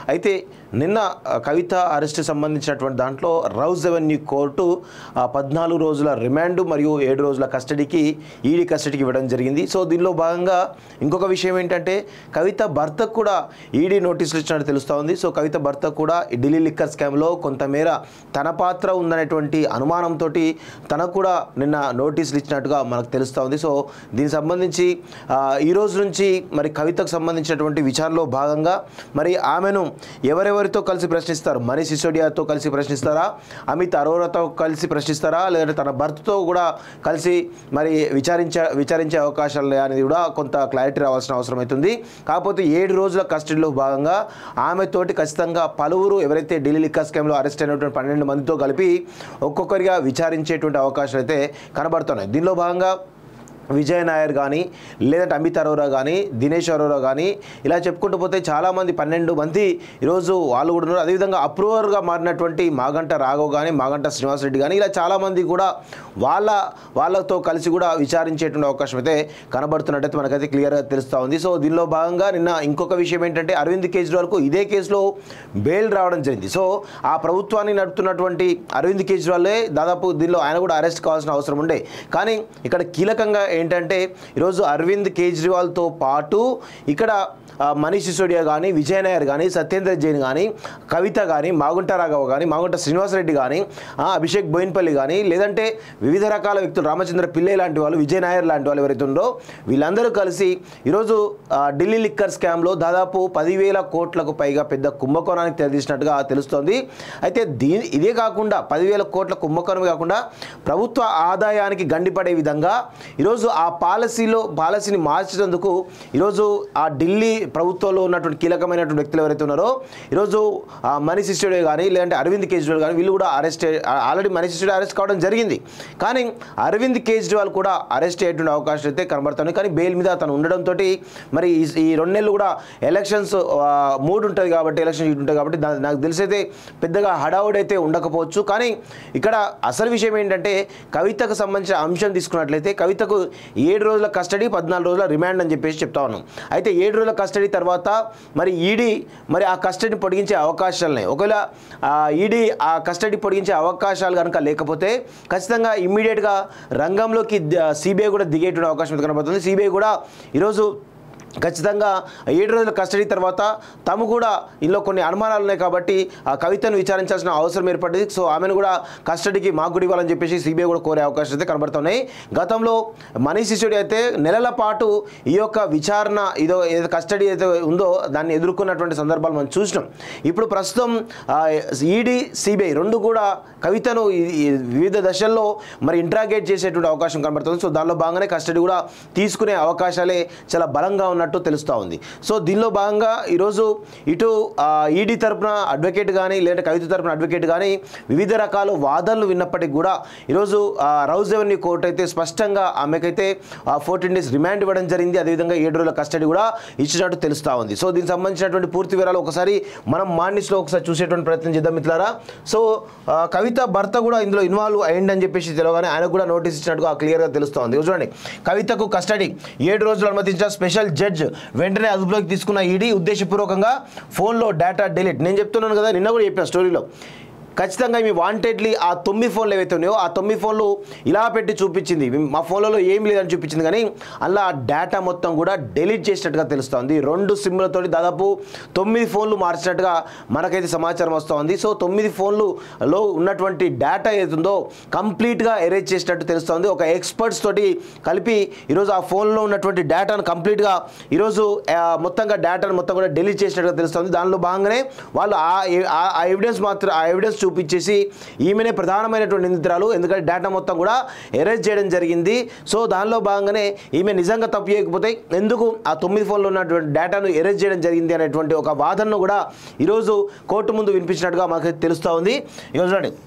అయితే నిన్న ఆ, కవిత అరెస్ట్ సంబంధించినటువంటి దాంట్లో రౌజ్ అవెన్యూ కోర్టు ఆ, పద్నాలుగు రోజుల రిమాండ్ మరియు ఏడు రోజుల కస్టడీకి ఈడీ కస్టడీకి ఇవ్వడం జరిగింది సో దీనిలో భాగంగా ఇంకొక విషయం ఏంటంటే కవిత భర్తకు కూడా ఈడీ నోటీసులు ఇచ్చినట్టు తెలుస్తూ ఉంది సో కవిత భర్త కూడా ఈ ఢిల్లీ లిక్కర్ స్కామ్లో కొంతమేర తన పాత్ర ఉందనేటువంటి అనుమానంతో తనకు కూడా నిన్న నోటీసులు ఇచ్చినట్టుగా మనకు తెలుస్తూ ఉంది సో దీనికి సంబంధించి ఆ, ఈ రోజు నుంచి మరి కవితకు సంబంధించినటువంటి విచారణలో భాగంగా మరి ఆమెను ఎవరెవరితో కలిసి ప్రశ్నిస్తారు మనీష్ సిసోడియాతో కలిసి ప్రశ్నిస్తారా అమిత్ అరోరాతో కలిసి ప్రశ్నిస్తారా లేదంటే తన భర్తతో కూడా కలిసి మరి విచారించే విచారించే అవకాశాలు ఉన్నాయా అనేది కూడా కొంత క్లారిటీ రావాల్సిన అవసరం అవుతుంది కాకపోతే ఏడు రోజుల కస్టడీలో భాగంగా ఆమెతోటి ఖచ్చితంగా పలువురు ఎవరైతే ఢిల్లీ లిక్కర్ స్కామ్లో అరెస్ట్ అయినటువంటి పన్నెండు మందితో కలిపి ఒక్కొక్కరిగా విచారించేటువంటి అవకాశాలు అయితే కనబడుతున్నాయి దీనిలో భాగంగా విజయ్ నాయర్ కానీ లేదంటే అమిత్ అరోరా కానీ దినేష్ అరోరా కానీ ఇలా చెప్పుకుంటూ పోతే చాలామంది పన్నెండు మంది ఈరోజు వాళ్ళు కూడా ఉన్నారు అదేవిధంగా అప్రూవర్గా మారినటువంటి మాగంట రాఘవ్ కానీ మాగంట శ్రీనివాసరెడ్డి కానీ ఇలా చాలామంది కూడా వాళ్ళ వాళ్ళతో కలిసి కూడా విచారించేటువంటి అవకాశం అయితే కనబడుతున్నట్టయితే మనకైతే క్లియర్గా తెలుస్తూ ఉంది సో దీనిలో భాగంగా నిన్న ఇంకొక విషయం ఏంటంటే అరవింద్ కేజ్రీవాల్కు ఇదే కేసులో బెయిల్ రావడం జరిగింది సో ఆ ప్రభుత్వాన్ని నడుపుతున్నటువంటి అరవింద్ కేజ్రీవాల్లే దాదాపు దీనిలో ఆయన కూడా అరెస్ట్ కావాల్సిన అవసరం ఉండే కానీ ఇక్కడ కీలకంగా ఏంటంటే ఈరోజు అరవింద్ కేజ్రీవాల్తో పాటు ఇక్కడ ఆ, మనీష్ సిసోడియా కానీ విజయ్ నాయర్ కానీ సత్యేంద్ర జైన్ కానీ కవిత కానీ మాగుంట రాఘవ కానీ మాగుంట శ్రీనివాసరెడ్డి కానీ ఆ, అభిషేక్ బోయిన్పల్లి కానీ లేదంటే వివిధ రకాల వ్యక్తులు రామచంద్ర పిల్లై లాంటి వాళ్ళు విజయ్ నాయర్ లాంటి వాళ్ళు ఎవరైతే ఉందో వీళ్ళందరూ కలిసి ఈరోజు ఆ, ఢిల్లీ లిక్కర్ స్కామ్లో దాదాపు పదివేల కోట్లకు పైగా పెద్ద కుంభకోణానికి తెరదీసినట్టుగా తెలుస్తోంది అయితే దీని ఇదే కాకుండా పదివేల కోట్ల కుంభకోణం కాకుండా ప్రభుత్వ ఆదాయానికి గండిపడే విధంగా ఈరోజు ఆ పాలసీలో పాలసీని మార్చేందుకు ఈరోజు ఆ ఢిల్లీ ప్రభుత్వంలో ఉన్నటువంటి కీలకమైనటువంటి వ్యక్తులు ఎవరైతే ఉన్నారో ఈరోజు ఆ మనీష్ సిసోడియా కానీ లేదంటే అరవింద్ కేజ్రీవాల్ కానీ వీళ్ళు కూడా arrest already Manish Sisodia arrest కావడం జరిగింది కానీ అరవింద్ కేజ్రీవాల్ కూడా అరెస్ట్ అయ్యేటువంటి అవకాశం అయితే కనబడుతుంది కానీ బెయిల్ మీద అతను ఉండడంతో మరి ఈ- ఈ రెండు నెలలు కూడా ఎలక్షన్స్ ఆ, మూడు ఉంటుంది కాబట్టి ఎలక్షన్ ఇటు ఉంటుంది కాబట్టి దా- నాకు తెలిసైతే పెద్దగా హడావుడి అయితే ఉండకపోవచ్చు కానీ ఇక్కడ అసలు విషయం ఏంటంటే కవితకు సంబంధించిన అంశం తీసుకున్నట్లయితే కవితకు ఏడు రోజుల కస్టడీ పద్నాలుగు రోజుల రిమాండ్ అని చెప్పేసి చెప్తా ఉన్నాం అయితే ఏడు రోజుల కస్టడీ తర్వాత మరి ఈడీ మరి ఆ కస్టడీని పొడిగించే అవకాశాలు ఉన్నాయి ఒకవేళ ఆ ఈడీ ఆ కస్టడీ పొడిగించే అవకాశాలు కనుక లేకపోతే ఖచ్చితంగా ఇమ్మీడియట్గా రంగంలోకి సిబిఐ కూడా దిగేటువంటి అవకాశం అయితే కనబడుతుంది సిబిఐ కూడా ఈరోజు ఖచ్చితంగా ఏడు రోజుల కస్టడీ తర్వాత తాము కూడా ఇందులో కొన్ని అనుమానాలు ఉన్నాయి కాబట్టి ఆ కవితను విచారించాల్సిన అవసరం ఏర్పడింది సో ఆమెను కూడా కస్టడీకి మాకు కూడా ఇవ్వాలని చెప్పేసి సిబిఐ కూడా కోరే అవకాశాలు అయితే కనబడుతున్నాయి గతంలో మనీష్ సిసోడి అయితే నెలల పాటు ఈ యొక్క విచారణ ఇదో ఏదో కస్టడీ అయితే ఉందో దాన్ని ఎదుర్కొన్నటువంటి సందర్భాలు మనం చూసినాం ఇప్పుడు ప్రస్తుతం ఈడీ సిబిఐ రెండు కూడా కవితను ఈ- ఈ వివిధ దశల్లో మరి ఇంట్రాగేట్ చేసేటువంటి అవకాశం కనబడుతుంది సో దానిలో భాగంగానే కస్టడీ కూడా తీసుకునే అవకాశాలే చాలా బలంగా ఉన్నట్టు తెలుస్తూ ఉంది సో దీనిలో భాగంగా ఈరోజు ఇటు ఈడీ తరపున అడ్వకేట్ కానీ లేదంటే కవిత తరపున అడ్వకేట్ కానీ వివిధ రకాల వాదనలు విన్నప్పటికీ కూడా ఈరోజు ఆ, రౌజ్ ఎవెన్యూ కోర్టు అయితే స్పష్టంగా ఆమెకైతే ఫోర్టీన్ డేస్ రిమాండ్ ఇవ్వడం జరిగింది అదేవిధంగా ఏడు రోజుల కస్టడీ కూడా ఇచ్చినట్టు తెలుస్తూ ఉంది సో దీనికి సంబంధించినటువంటి పూర్తి వివరాలు ఒకసారి మనం మానిస్లో ఒకసారి చూసేటువంటి ప్రయత్నం చేద్దాం మిత్రులారా సో ఆ, కవిత భర్త కూడా ఇందులో ఇన్వాల్వ్ అయ్యిందని చెప్పేసి తెలియగానే ఆయనకు కూడా నోటీస్ ఇచ్చినట్టుగా క్లియర్గా తెలుస్తూ ఉంది ఇదిగో చూడండి కవితకు కస్టడీ ఏడు రోజులు అనుమతించిన స్పెషల్ జడ్జ్ వెంటనే అదుపులోకి తీసుకున్న ఈడీ ఉద్దేశపూర్వకంగా ఫోన్లో డేటా డిలీట్ నేను చెప్తున్నాను కదా నిన్న కూడా చెప్పిన స్టోరీలో ఖచ్చితంగా మీ వాంటెడ్లీ ఆ తొమ్మిది ఫోన్లు ఏవైతే ఉన్నాయో ఆ తొమ్మిది ఫోన్లు ఇలా పెట్టి చూపించింది మా ఫోన్లలో ఏం లేదని చూపించింది కానీ అలా ఆ డేటా మొత్తం కూడా డెలీట్ చేసినట్టుగా తెలుస్తుంది రెండు సిమ్లతోటి దాదాపు తొమ్మిది ఫోన్లు మార్చినట్టుగా మనకైతే సమాచారం వస్తుంది సో తొమ్మిది ఫోన్లులో ఉన్నటువంటి డేటా ఏతుందో కంప్లీట్గా ఎరేజ్ చేసినట్టు తెలుస్తుంది ఒక ఎక్స్పర్ట్స్ తోటి కలిపి ఈరోజు ఆ ఫోన్లో ఉన్నటువంటి డేటాను కంప్లీట్గా ఈరోజు ఆ, మొత్తంగా డేటాను మొత్తం కూడా డెలీట్ చేసినట్టుగా తెలుస్తుంది దానిలో భాగంగానే వాళ్ళు ఆ ఆ- ఆ ఎవిడెన్స్ మాత్రం ఆ ఎవిడెన్స్ చూపించేసి ఈమెనే ప్రధానమైనటువంటి నిందితురాలు ఎందుకంటే డేటా మొత్తం కూడా ఎరేజ్ చేయడం జరిగింది సో దానిలో భాగంగానే ఈమె నిజంగా తప్పు చేయకపోతే ఎందుకు ఆ తొమ్మిది ఫోన్లో ఉన్నటువంటి డేటాను ఎరేజ్ చేయడం జరిగింది అనేటువంటి ఒక వాదనను కూడా ఈరోజు కోర్టు ముందు వినిపించినట్టుగా మాకు తెలుస్తూ ఉంది ఈరోజు చూడండి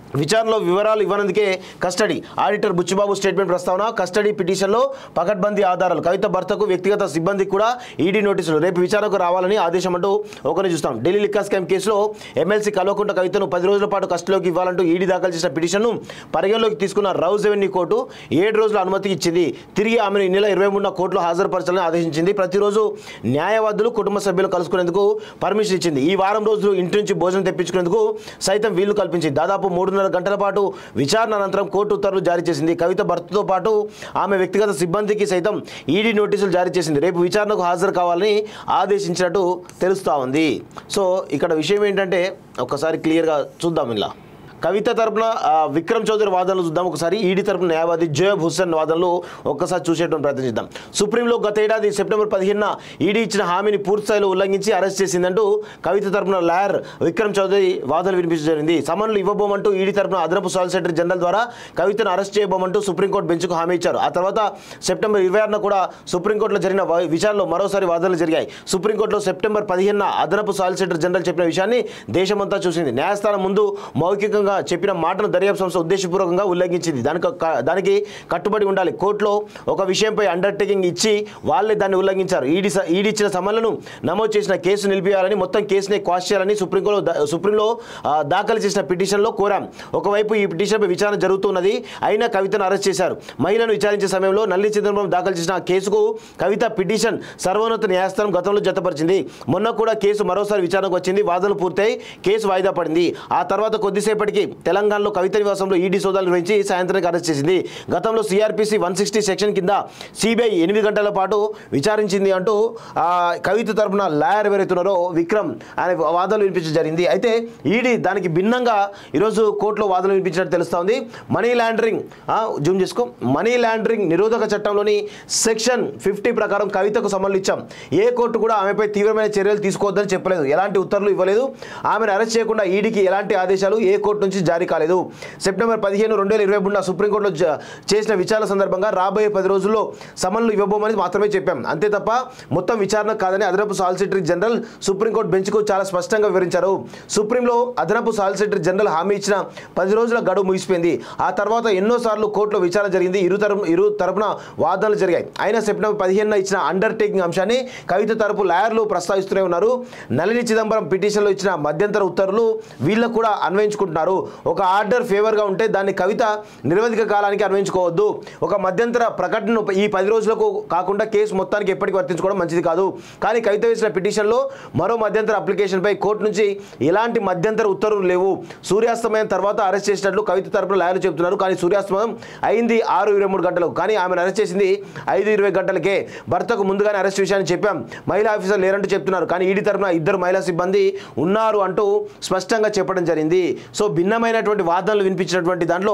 విచారణలో వివరాలు ఇవ్వనందుకే కస్టడీ ఆడిటర్ బుచ్చిబాబు స్టేట్మెంట్ ప్రస్తావన కస్టడీ పిటిషన్లో పకడ్బందీ ఆధారాలు కవిత భర్తకు వ్యక్తిగత సిబ్బందికి కూడా ఈడీ నోటీసులు రేపు విచారణకు రావాలని ఆదేశం అంటూ ఒకరిని చూస్తాం ఢిల్లీ లిక్కర్ స్కామ్ కేసులో ఎమ్మెల్సీ కల్వకుంట కవితను పది రోజుల పాటు కస్టడీలోకి ఇవ్వాలంటూ ఈడీ దాఖలు చేసిన పిటిషన్ను పరిగణలోకి తీసుకున్న రౌజ్ రెవెన్యూ కోర్టు ఏడు రోజుల అనుమతి ఇచ్చింది తిరిగి ఆమెను ఈ నెల ఇరవై మూడున కోర్టులో హాజరుపరచాలని ఆదేశించింది ప్రతిరోజు న్యాయవాదులు కుటుంబ సభ్యులు కలుసుకునేందుకు పర్మిషన్ ఇచ్చింది ఈ వారం రోజులు ఇంటి నుంచి భోజనం తెప్పించుకునేందుకు సైతం వీలు కల్పించింది దాదాపు మూడున్నర గంటల పాటు విచారణ అనంతరం కోర్టు ఉత్తర్వులు జారీ చేసింది కవిత భర్తతో పాటు ఆమె వ్యక్తిగత సిబ్బందికి సైతం ఈడీ నోటీసులు జారీ చేసింది రేపు విచారణకు హాజరు కావాలని ఆదేశించినట్టు తెలుస్తూ ఉంది సో ఇక్కడ విషయం ఏంటంటే ఒక్కసారి క్లియర్గా చూద్దాం ఇలా కవిత తరపున ఆ, విక్రమ్ చౌదరి వాదనలు చూద్దాం ఒకసారి ఈడీ తరపున న్యాయవాది జోయబ్ హుస్సేన్ వాదనలు ఒక్కసారి చూసేటువంటి ప్రయత్నిద్దాం సుప్రీంలో గత ఏడాది సెప్టెంబర్ పదిహేనున ఈడీ ఇచ్చిన హామీని పూర్తిస్థాయిలో ఉల్లంఘించి అరెస్ట్ చేసిందంటూ కవిత తరపున లాయర్ విక్రమ్ చౌదరి వాదనలు వినిపించడం జరిగింది సమన్లు ఇవ్వబోమంటూ ఈడీ తరపున అదనపు సాలిసిటర్ జనరల్ ద్వారా కవితను అరెస్ట్ చేయబోమంటూ సుప్రీంకోర్టు బెంచ్కు హామీ ఇచ్చారు ఆ తర్వాత సెప్టెంబర్ ఇరవై ఆరున కూడా సుప్రీంకోర్టులో జరిగిన వ- విచారణలో మరోసారి వాదనలు జరిగాయి సుప్రీంకోర్టులో సెప్టెంబర్ పదిహేనున అదనపు సాలిసిటర్ జనరల్ చెప్పిన విషయాన్ని దేశమంతా చూసింది న్యాయస్థానం ముందు మౌఖికంగా చెప్పిన మాటను దర్యాప్తు సంస్థ ఉద్దేశపూర్వకంగా ఉల్లంఘించింది దానికి క- దానికి కట్టుబడి ఉండాలి కోర్టులో ఒక విషయంపై అండర్టేకింగ్ ఇచ్చి వాళ్ళే దాన్ని ఉల్లంఘించారు ఈడీ స- ఈడీ ఇచ్చిన సమన్లను నమోదు చేసిన కేసు నిలిపివేయాలని మొత్తం కేసుని క్వాష్ చేయాలని సుప్రీంకోర్టు దా- సుప్రీంలో ఆ, దాఖలు చేసిన పిటిషన్లో కోరాం ఒకవైపు ఈ పిటిషన్పై విచారణ జరుగుతున్నది అయినా కవితను అరెస్ట్ చేశారు మహిళను విచారించే సమయంలో నల్లి చిదంబరం దాఖలు చేసిన కేసుకు కవిత పిటిషన్ సర్వోన్నత న్యాయస్థానం గతంలో జతపరిచింది మొన్న కూడా కేసు మరోసారి విచారణకు వచ్చింది వాదనలు పూర్తయి కేసు వాయిదా పడింది ఆ తర్వాత కొద్దిసేపటికి తెలంగాణలో కవిత నివాసంలో ఈడీ సోదాలు నిర్వహించి సాయంత్రానికి అరెస్ట్ చేసింది గతంలో సిఆర్పిసి వన్ సిక్స్టీ సెక్షన్ కింద సిబిఐ ఎనిమిది గంటల పాటు విచారించింది అంటూ ఆ, కవిత తరపున లాయర్ ఎవరైతున్నారో విక్రమ్ ఆయన వాదనలు వినిపించడం జరిగింది అయితే ఈడీ దానికి భిన్నంగా ఈరోజు కోర్టులో వాదనలు వినిపించినట్టు తెలుస్తోంది మనీ లాండరింగ్ ఆ, జూమ్ చేసుకో మనీ లాండరింగ్ నిరోధక చట్టంలోని సెక్షన్ ఫిఫ్టీ ప్రకారం కవితకు సమన్లు ఇచ్చాం ఏ కోర్టు కూడా ఆమెపై తీవ్రమైన చర్యలు తీసుకోవద్దని చెప్పలేదు ఎలాంటి ఉత్తర్వులు ఇవ్వలేదు ఆమెను అరెస్ట్ చేయకుండా ఈడీకి ఎలాంటి ఆదేశాలు ఏ కోర్టు నుంచి జారీ కాలేదు సెప్టెంబర్ పదిహేను రెండు వేల ఇరవై మూడున సుప్రీంకోర్టులో జ- చేసిన విచారణ సందర్భంగా రాబోయే పది రోజుల్లో సమన్లు ఇవ్వబోమని మాత్రమే చెప్పాం అంతే తప్ప మొత్తం విచారణ కాదని అదనపు సాలిసిటరీ జనరల్ సుప్రీంకోర్టు బెంచ్కు చాలా స్పష్టంగా వివరించారు సుప్రీంలో అదనపు సాలిసిటరీ జనరల్ హామీ ఇచ్చిన పది రోజుల గడువు ముగిసిపోయింది ఆ తర్వాత ఎన్నోసార్లు కోర్టులో విచారణ జరిగింది ఇరు తరపు ఇరు తరపున వాదనలు జరిగాయి అయినా సెప్టెంబర్ పదిహేనున ఇచ్చిన అండర్టేకింగ్ అంశాన్ని కవిత తరపు లాయర్లు ప్రస్తావిస్తూనే ఉన్నారు నళిని చిదంబరం పిటిషన్లో ఇచ్చిన మధ్యంతర ఉత్తర్వులు వీళ్ళకు కూడా అన్వయించుకుంటున్నారు ఒక ఆర్డర్ ఫేవర్గా ఉంటే దాన్ని కవిత నిరవధిక కాలానికి అన్వయించుకోవద్దు ఒక మధ్యంతర ప్రకటన ఈ పది రోజులకు కాకుండా కేసు మొత్తానికి ఎప్పటికీ వర్తించుకోవడం మంచిది కాదు కానీ కవిత వేసిన పిటిషన్లో మరో మధ్యంతర అప్లికేషన్పై కోర్టు నుంచి ఎలాంటి మధ్యంతర ఉత్తర్వులు లేవు సూర్యాస్తమయం తర్వాత అరెస్ట్ చేసినట్లు కవిత తరపున లాయర్లు చెబుతున్నారు కానీ సూర్యాస్తమయం అయింది ఆరు ఇరవై మూడు గంటలకు కానీ ఆమెను అరెస్ట్ చేసింది ఐదు ఇరవై గంటలకే భర్తకు ముందుగానే అరెస్ట్ విషయాన్ని చెప్పాం మహిళా ఆఫీసర్ లేరంటూ చెప్తున్నారు కానీ ఈడీ తరపున ఇద్దరు మహిళా సిబ్బంది ఉన్నారు అంటూ స్పష్టంగా చెప్పడం జరిగింది సో భిన్నమైనటువంటి వాదనలు వినిపించినటువంటి దాంట్లో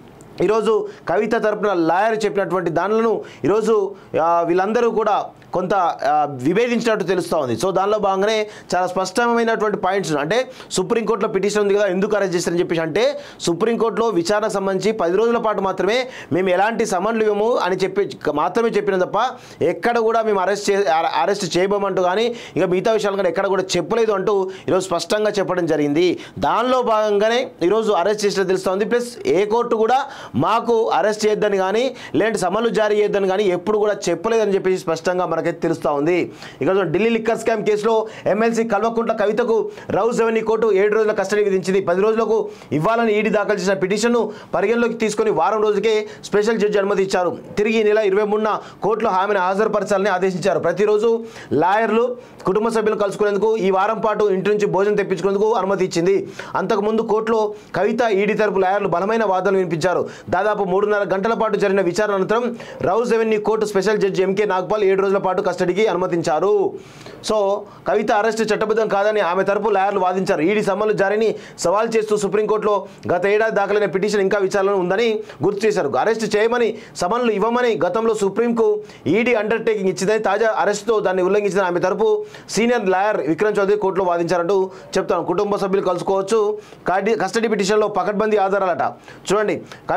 ఈరోజు కవిత తరపున లాయర్ చెప్పినటువంటి దానిలను ఈరోజు ఆ, వీళ్ళందరూ కూడా కొంత ఆ, విభేదించినట్టు తెలుస్తూ ఉంది సో దానిలో భాగంగానే చాలా స్పష్టమైనటువంటి పాయింట్స్ అంటే సుప్రీంకోర్టులో పిటిషన్ ఉంది కదా ఎందుకు అరెస్ట్ చేస్తారని చెప్పేసి అంటే సుప్రీంకోర్టులో విచారణకు సంబంధించి పది రోజుల పాటు మాత్రమే మేము ఎలాంటి సమన్లు ఇవ్వము అని చెప్పి మాత్రమే చెప్పిన తప్ప ఎక్కడ కూడా మేము అరెస్ట్ చే అర- అరెస్ట్ చేయబోమంటూ కానీ ఇక మిగతా విషయాలు కానీ ఎక్కడ కూడా చెప్పలేదు అంటూ ఈరోజు స్పష్టంగా చెప్పడం జరిగింది దానిలో భాగంగానే ఈరోజు అరెస్ట్ చేసినట్టు తెలుస్తోంది ప్లస్ ఏ కోర్టు కూడా మాకు అరెస్ట్ చేయొద్దని కానీ లేదంటే సమన్లు జారీ చేయొద్దని కానీ ఎప్పుడు కూడా చెప్పలేదని చెప్పేసి స్పష్టంగా మనకైతే తెలుస్తూ ఉంది ఇక చూడండి, ఢిల్లీ లిక్కర్ స్కామ్ కేసులో ఎమ్మెల్సీ కల్వకుంట్ల కవితకు రౌజ్ రెవెన్యూ కోర్టు ఏడు రోజుల కస్టడీ విధించింది పది రోజులకు ఇవ్వాలని ఈడీ దాఖలు చేసిన పిటిషన్ను పరిగణలోకి తీసుకొని వారం రోజుకే స్పెషల్ జడ్జి అనుమతి ఇచ్చారు తిరిగి ఈ నెల ఇరవై మూడున కోర్టులో హామీని హాజరుపరచాలని ఆదేశించారు ప్రతిరోజు లాయర్లు కుటుంబ సభ్యులు కలుసుకునేందుకు ఈ వారం పాటు ఇంటి నుంచి భోజనం తెప్పించుకునేందుకు అనుమతి ఇచ్చింది అంతకుముందు కోర్టులో కవిత ఈడీ తరపు లాయర్లు బలమైన వాదనలు వినిపించారు దాదాపు మూడున్నర గంటల పాటు జరిగిన విచారణ అనంతరం Rouse Avenue court special judge MK Nagpal ఏడు రోజుల పాటు కస్టడీకి అనుమతించారు సో కవిత అరెస్టు చట్టబద్ధం కాదని ఆమె తరపు లాయర్లు వాదించారు ఈడీ సమ్మన్లు జారీని సవాల్ చేస్తూ సుప్రీంకోర్టులో గత ఏడాది దాఖలైన పిటిషన్ ఇంకా విచారణ ఉందని గుర్తు చేశారు అరెస్ట్ చేయమని సమన్లు ఇవ్వమని గతంలో సుప్రీంకు ఈడీ అండర్టేకింగ్ ఇచ్చిందని తాజా అరెస్టుతో దాన్ని ఉల్లంఘించిన ఆమె తరపు సీనియర్ లాయర్ విక్రమ్ చౌదరి కోర్టులో వాదించారంటూ చెప్తాను కుటుంబ సభ్యులు కలుసుకోవచ్చు కాడి- కస్టడీ పిటిషన్లో పకడ్బందీ ఆధారాలట చూడండి కవిత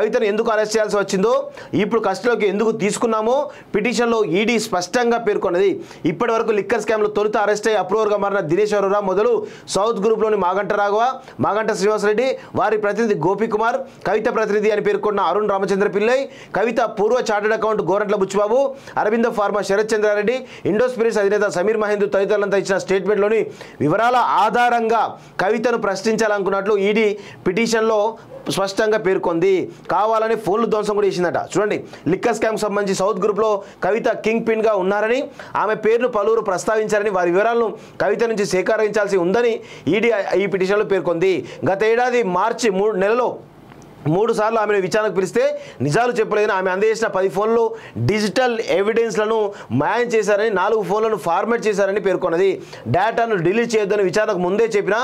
కవితను ఎందుకు అరెస్ట్ చేయాల్సి వచ్చిందో ఇప్పుడు కస్టడీలోకి ఎందుకు తీసుకున్నామో పిటిషన్లో ఈడీ స్పష్టంగా పేర్కొన్నది ఇప్పటి వరకు లిక్కర్ స్కామ్లో తొలుత అరెస్ట్ అయ్యి అప్రూవర్గా మారిన దినేష్ అరోరా మొదలు సౌత్ గ్రూప్లోని మాగంట రాఘవ మాగంట శ్రీనివాసరెడ్డి వారి ప్రతినిధి గోపికుమార్ కవిత ప్రతినిధి అని పేర్కొన్న అరుణ్ రామచంద్ర పిల్లై కవిత పూర్వ chartered account Gorantla Buchibabu Aurobindo pharma Sarath Chandrareddy Indo Spirits అధినేత సమీర్ మహేందర్ తదితరులంతా ఇచ్చిన స్టేట్మెంట్లోని వివరాల ఆధారంగా కవితను ప్రశ్నించాలనుకున్నట్లు ఈడీ పిటిషన్లో స్పష్టంగా పేర్కొంది కావాలని ఫోన్లు ధ్వంసం కూడా చేసిందట చూడండి లిక్కర్ స్కామ్ సంబంధించి సౌత్ గ్రూప్లో కవిత కింగ్ పిన్గా ఉన్నారని ఆమె పేరును పలువురు ప్రస్తావించారని వారి వివరాలను కవిత నుంచి సేకరించాల్సి ఉందని ఈడీ ఈ పిటిషన్లో పేర్కొంది గత ఏడాది మార్చి మూడు నెలలో మూడు సార్లు ఆమెను విచారణకు పిలిస్తే నిజాలు చెప్పలేదని ఆమె అందజేసిన పది ఫోన్లు డిజిటల్ ఎవిడెన్స్లను మాయం చేశారని నాలుగు ఫోన్లను ఫార్మాట్ చేశారని పేర్కొన్నది డేటాను డిలీట్ చేయొద్దని విచారణకు ముందే చెప్పినా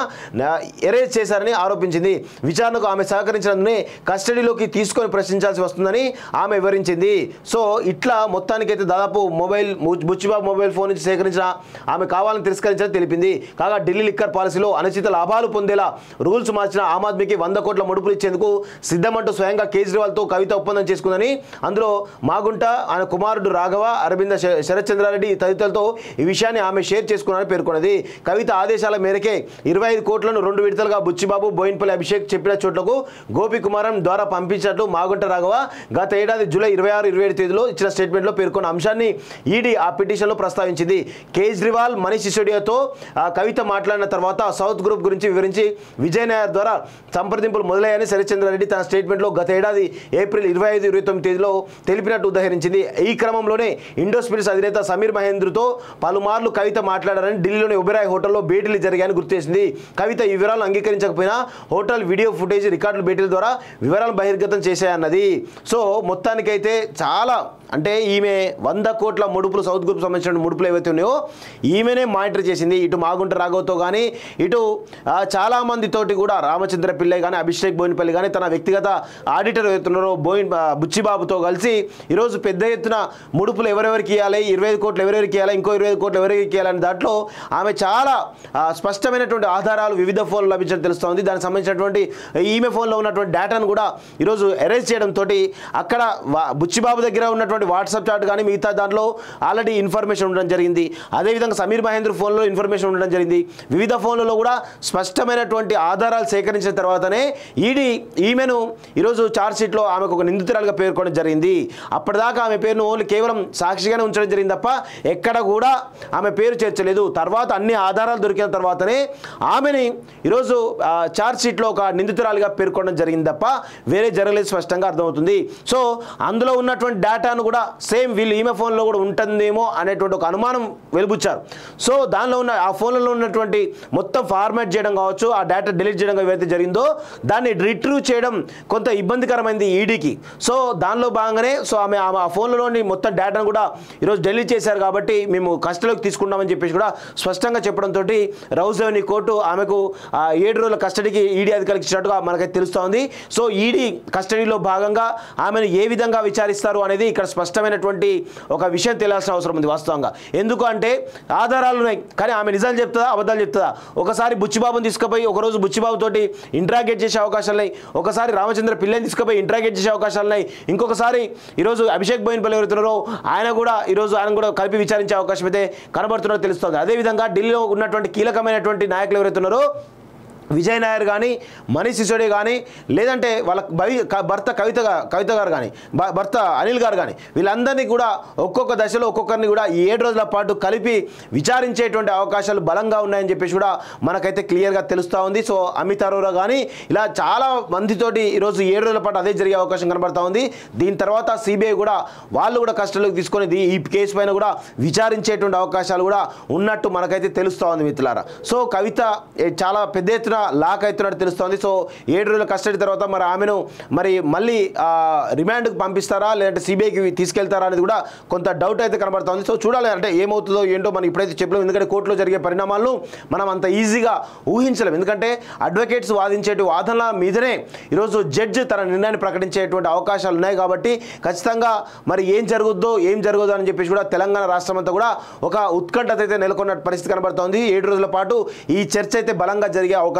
ఎరేజ్ చేశారని ఆరోపించింది విచారణకు ఆమె సహకరించినందునే కస్టడీలోకి తీసుకొని ప్రశ్నించాల్సి వస్తుందని ఆమె వివరించింది సో ఇట్లా మొత్తానికైతే దాదాపు మొబైల్ ము- బుచ్చిబాబు మొబైల్ ఫోన్ నుంచి సేకరించిన ఆమె కావాలని తిరస్కరించాలని తెలిపింది కాగా ఢిల్లీ లిక్కర్ పాలసీలో అనుచిత లాభాలు పొందేలా రూల్స్ మార్చిన ఆమ్ ఆద్మీకి వంద కోట్ల ముడుపులు ఇచ్చేందుకు సిద్ధమంటూ స్వయంగా కేజ్రీవాల్తో కవిత ఒప్పందం చేసుకుందని అందులో మాగుంట ఆయన కుమారుడు రాఘవ అరవింద శ- శరత్ చంద్రారెడ్డి తదితరులతో ఈ విషయాన్ని ఆమె షేర్ చేసుకున్నారని పేర్కొన్నది కవిత ఆదేశాల మేరకే ఇరవై ఐదు కోట్లను రెండు విడతలుగా బుచ్చిబాబు బోయిన్పల్లి అభిషేక్ చెప్పిన చోట్లకు గోపి కుమారం ద్వారా పంపించినట్లు మాగుంట రాఘవ గత ఏడాది జూలై ఇరవై ఆరు ఇరవై ఏడు తేదీలో ఇచ్చిన స్టేట్మెంట్లో పేర్కొన్న అంశాన్ని ఈడీ ఆ పిటిషన్లో ప్రస్తావించింది కేజ్రీవాల్ మనీష్ సిసోడియాతో ఆ కవిత మాట్లాడిన తర్వాత సౌత్ గ్రూప్ గురించి వివరించి విజయ్ నాయర్ ద్వారా సంప్రదింపులు మొదలయ్యాయని శరత్చంద్రారెడ్డి తన స్టేట్మెంట్లో గత ఏడాది ఏప్రిల్ ఇరవై ఐదు ఇరవై తొమ్మిది తేదీలో తెలిపినట్టు ఉదహరించింది ఈ క్రమంలోనే ఇండో స్పిరిట్స్ అధినేత సమీర్ మహేంద్రతో పలుమార్లు కవిత మాట్లాడారని ఢిల్లీలోని ఒబెరాయ్ హోటల్లో భేటీలు జరిగాయని గుర్తు చేసింది కవిత ఈ వివరాలను అంగీకరించకపోయినా హోటల్ వీడియో ఫుటేజ్ రికార్డులు భేటీల ద్వారా వివరాలను బహిర్గతం చేశాయన్నది సో మొత్తానికైతే చాలా అంటే ఈమె వంద కోట్ల ముడుపులు సౌత్ గ్రూప్ సంబంధించిన ముడుపులు ఏవైతే ఉన్నాయో ఈమెనే మానిటర్ చేసింది ఇటు మాగుంట రాఘవతో కానీ ఇటు ఆ, చాలా మందితోటి కూడా రామచంద్ర పిల్లై కానీ అభిషేక్ బోయినపల్లి కానీ తన వ్యక్తిగత ఆడిటర్ ఎవరుతున్నారో బోయిన్ ఆ, బుచ్చిబాబుతో కలిసి ఈరోజు పెద్ద ఎత్తున ముడుపులు ఎవరెవరికి ఇవ్వాలి ఇరవై ఐదు కోట్లు ఎవరెవరికి ఇవ్వాలి ఇంకో ఇరవై ఐదు కోట్లు ఎవరికి ఇవ్వాలని దాంట్లో ఆమె చాలా ఆ, స్పష్టమైనటువంటి ఆధారాలు వివిధ ఫోన్లు లభించడం తెలుస్తోంది దానికి సంబంధించినటువంటి ఈమె ఫోన్లో ఉన్నటువంటి డేటాను కూడా ఈరోజు ఎరేజ్ చేయడం తోటి అక్కడ వా- బుచ్చిబాబు దగ్గర ఉన్నటువంటి వాట్సాప్ చాట్ కానీ మిగతా దాంట్లో ఆల్రెడీ ఇన్ఫర్మేషన్ ఉండడం జరిగింది అదేవిధంగా సమీర్ మహేంద్ర ఫోన్లో ఇన్ఫర్మేషన్ ఉండడం జరిగింది వివిధ ఫోన్లలో కూడా స్పష్టమైనటువంటి ఆధారాలు సేకరించిన తర్వాతనే ఈడీ ఈమెను ఈరోజు ఛార్జ్ షీట్లో ఆమెకు ఒక నిందితురాలుగా పేర్కొనడం జరిగింది అప్పటిదాకా ఆమె పేరును ఓన్లీ కేవలం సాక్షిగానే ఉంచడం జరిగింది తప్ప ఎక్కడ కూడా ఆమె పేరు చేర్చలేదు తర్వాత అన్ని ఆధారాలు దొరికిన తర్వాతనే ఆమెని ఈరోజు ఆ, ఛార్జ్ షీట్లో ఒక నిందితురాలుగా పేర్కొనడం జరిగింది తప్ప వేరే జరగలేదు స్పష్టంగా అర్థమవుతుంది సో అందులో ఉన్నటువంటి డేటాను కూడా సేమ్ వీళ్ళు ఈమె ఫోన్లో కూడా ఉంటుందేమో అనేటువంటి ఒక అనుమానం వెలుబుచ్చారు సో దానిలో ఉన్న ఆ ఫోన్లలో ఉన్నటువంటి మొత్తం ఫార్మాట్ చేయడం కావచ్చు ఆ డేటా డిలీట్ చేయడం ఏవైతే జరిగిందో దాన్ని రిట్రీవ్ చేయడం కొంత ఇబ్బందికరమైంది ఈడీకి సో దానిలో భాగంగానే సో ఆమె ఆమె ఆ ఫోన్లలోని మొత్తం డేటాను కూడా ఈరోజు డిలీట్ చేశారు కాబట్టి మేము కస్టడీలోకి తీసుకున్నామని చెప్పేసి కూడా స్పష్టంగా చెప్పడంతో రౌజ్ రెవెన్యూ కోర్టు ఆమెకు ఆ ఏడు రోజుల కస్టడీకి ఈడీ అధికారులకు ఇచ్చినట్టుగా మనకైతే తెలుస్తోంది సో ఈడీ కస్టడీలో భాగంగా ఆమెను ఏ విధంగా విచారిస్తారు అనేది ఇక్కడ స్పష్టమైనటువంటి ఒక విషయం తెలియాల్సిన అవసరం ఉంది వాస్తవంగా ఎందుకు అంటే ఆధారాలు ఉన్నాయి కానీ ఆమె నిజాలు చెప్తుందా అబద్ధాలు చెప్తుందా ఒకసారి బుచ్చిబాబుని తీసుకుపోయి ఒకరోజు బుచ్చిబాబు తోటి ఇంట్రాగేట్ చేసే అవకాశాలు ఉన్నాయి ఒకసారి రామచంద్ర పిల్లని తీసుకుపోయి ఇంట్రాగేట్ చేసే అవకాశాలు ఉన్నాయి ఇంకొకసారి ఈరోజు అభిషేక్ బోయినపల్లి ఎవరుతున్నారో ఆయన కూడా ఈరోజు ఆయన కూడా కలిపి విచారించే అవకాశం అయితే కనబడుతున్నట్టు తెలుస్తుంది అదేవిధంగా ఢిల్లీలో ఉన్నటువంటి కీలకమైనటువంటి నాయకులు ఎవరైతే ఉన్నారో విజయ్ నాయర్ కానీ మనీష్ సిసోడే కానీ లేదంటే వాళ్ళ భవి క- భర్త కవిత గా- కవిత గారు కానీ భ- భర్త అనిల్ గారు కానీ వీళ్ళందరినీ కూడా ఒక్కొక్క దశలో ఒక్కొక్కరిని కూడా ఈ ఏడు రోజుల పాటు కలిపి విచారించేటువంటి అవకాశాలు బలంగా ఉన్నాయని చెప్పేసి కూడా మనకైతే క్లియర్గా తెలుస్తూ ఉంది సో అమిత్ అరోరా కానీ ఇలా చాలా మందితోటి ఈరోజు ఏడు రోజుల పాటు అదే జరిగే అవకాశం కనబడతా ఉంది దీని తర్వాత సిబిఐ కూడా వాళ్ళు కూడా కస్టడీలోకి తీసుకొని దీ- ఈ కేసు పైన కూడా విచారించేటువంటి అవకాశాలు కూడా ఉన్నట్టు మనకైతే తెలుస్తూ ఉంది మిత్రులారా సో కవిత ఏ, చాలా పెద్ద ఎత్తున లాక్ అవుతున్నట్టు తెలుస్తోంది సో ఏడు రోజుల కస్టడీ తర్వాత మరి ఆమెను మరి మళ్ళీ ఆ, రిమాండ్కి పంపిస్తారా లేదంటే సిబిఐకి తీసుకెళ్తారా అనేది కూడా కొంత డౌట్ అయితే కనబడుతోంది సో చూడాలి అంటే ఏమవుతుందో ఏంటో మనం ఇప్పుడైతే చెప్పలేము ఎందుకంటే కోర్టులో జరిగే పరిణామాలను మనం అంత ఈజీగా ఊహించలేము ఎందుకంటే అడ్వకేట్స్ వాదించేటి వాదనల మీదనే ఈరోజు జడ్జి తన నిర్ణయాన్ని ప్రకటించేటువంటి అవకాశాలు ఉన్నాయి కాబట్టి ఖచ్చితంగా మరి ఏం జరుగుద్దో ఏం జరగదో అని చెప్పేసి కూడా తెలంగాణ రాష్ట్రం అంతా కూడా ఒక ఉత్కంఠత అయితే నెలకొన్న పరిస్థితి కనబడుతోంది ఏడు రోజుల పాటు ఈ చర్చ అయితే బలంగా జరిగే అవకాశాలు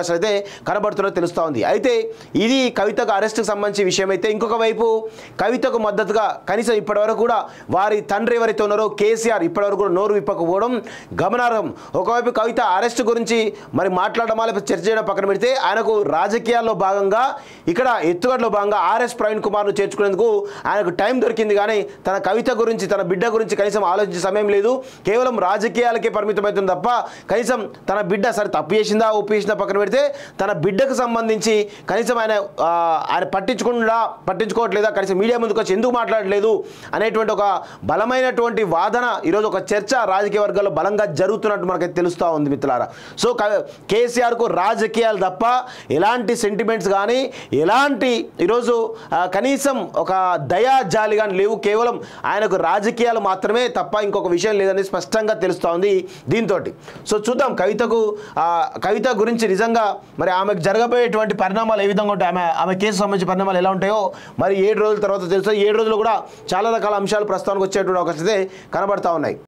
అవకాశాలు అయితే కనబడుతున్నట్టు తెలుస్తూ ఉంది అయితే ఇది కవితకు అరెస్ట్కి సంబంధించి విషయం అయితే ఇంకొక వైపు కవితకు మద్దతుగా కనీసం ఇప్పటివరకు కూడా వారి తండ్రి ఎవరైతే ఉన్నారో కేసీఆర్ ఇప్పటివరకు కూడా నోరు విప్పకపోవడం గమనార్హం ఒకవైపు కవిత అరెస్ట్ గురించి మరి మాట్లాడమా లేకపోతే చర్చ చేయడం పక్కన పెడితే ఆయనకు రాజకీయాల్లో భాగంగా ఇక్కడ ఎత్తుగడలో భాగంగా ఆర్ఎస్ ప్రవీణ్ కుమార్ను చేర్చుకునేందుకు ఆయనకు టైం దొరికింది కానీ తన కవిత గురించి తన బిడ్డ గురించి కనీసం ఆలోచించే సమయం లేదు కేవలం రాజకీయాలకే పరిమితమవుతుంది తప్ప కనీసం తన బిడ్డ సరే తప్పు చేసిందా ఒప్పు చేసిందా పక్కన పెడితే తన బిడ్డకు సంబంధించి కనీసం ఆయన ఆ, ఆయన పట్టించుకుండా పట్టించుకోవట్లేదా కనీసం మీడియా ముందుకు వచ్చి ఎందుకు మాట్లాడలేదు అనేటువంటి ఒక బలమైనటువంటి వాదన ఈరోజు ఒక చర్చ రాజకీయ వర్గాల్లో బలంగా జరుగుతున్నట్టు మనకైతే తెలుస్తూ ఉంది మిత్రులారా సో క- కేసీఆర్కు రాజకీయాలు తప్ప ఎలాంటి సెంటిమెంట్స్ కానీ ఎలాంటి ఈరోజు ఆ, కనీసం ఒక దయా జాలి కానీ లేవు కేవలం ఆయనకు రాజకీయాలు మాత్రమే తప్ప ఇంకొక విషయం లేదని స్పష్టంగా తెలుస్తూ ఉంది దీంతో సో చూద్దాం కవితకు ఆ, కవిత గురించి నిజంగా మరి ఆమెకు జరగబోయేటువంటి పరిణామాలు ఏ విధంగా ఉంటాయి ఆమె ఆమె కేసు సంబంధించిన పరిణామాలు ఎలా ఉంటాయో మరి ఏడు రోజుల తర్వాత తెలుసు ఏడు రోజులు కూడా చాలా రకాల అంశాలు ప్రస్తావనకు వచ్చేటువంటి అవకాశం అయితే కనబడతా ఉన్నాయి